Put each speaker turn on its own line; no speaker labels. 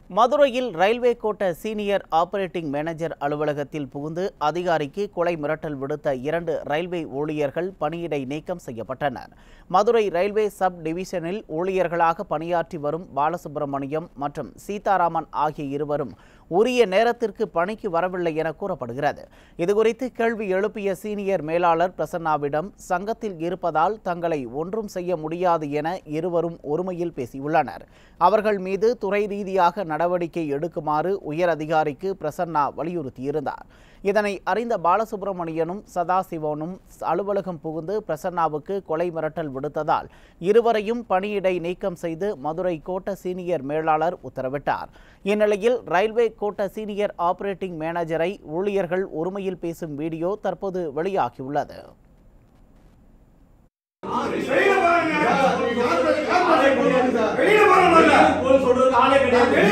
மதுரையில் ரயில்வே கோட்ட senior operating manager அலுவலகத்தில் புகுந்து அதிகாரிக்கு கொலை மிரட்டல் விடுத்த இரண்டு ரயில்வே ஊழியர்கள் பணியிடை நீக்கம் செய்யப்பட்டனர் மதுரை ரயில்வே சப் டிவிஷனில் ஊழியர்களாக பணியாற்றி வரும் பாலசுப்பிரமணியம் மற்றும் சீதாராமன் ஆகிய இருவரும் உரிய நேரத்திற்கு பணிக்கு வரவில்லை என கூறப்படுகிறது இதுகுறித்து கேள்வி எழுப்பிய சீனியர் மேலாளர் பிரசன்னாவிடம் சங்கத்தில் இருப்பதால் தங்களை ஒன்றும் செய்ய முடியாது என இருவரும் ஒருமையில் பேசியுள்ளனர் அவர்கள் மீது துறை ரீதியாக நடவடிக்கை எடுக்குமாறு உயர் அதிகாரிக்கு பிரசன்னா வலியுறுத்தியிருந்தார் இதனை அறிந்த பாலசுப்பிரமணியனும் சதாசிவனும் அலுவலகம் புகுந்து பிரசன்னாவுக்கு கொலை மிரட்டல் விடுத்ததால் இருவரையும் பணியிடை நீக்கம் செய்து மதுரை கோட்ட சீனியர் மேலாளர் உத்தரவிட்டார் இந்நிலையில் ரயில்வே கோட்ட சீனியர் ஆபரேட்டிங் மேனேஜரை ஊழியர்கள் ஒருமையில் பேசும் வீடியோ தற்போது வெளியாகியுள்ளது
வெளியில பாருங்க வெளியில பாருங்க
போல் சொல்றதுக்கு ஆளே கிடையாது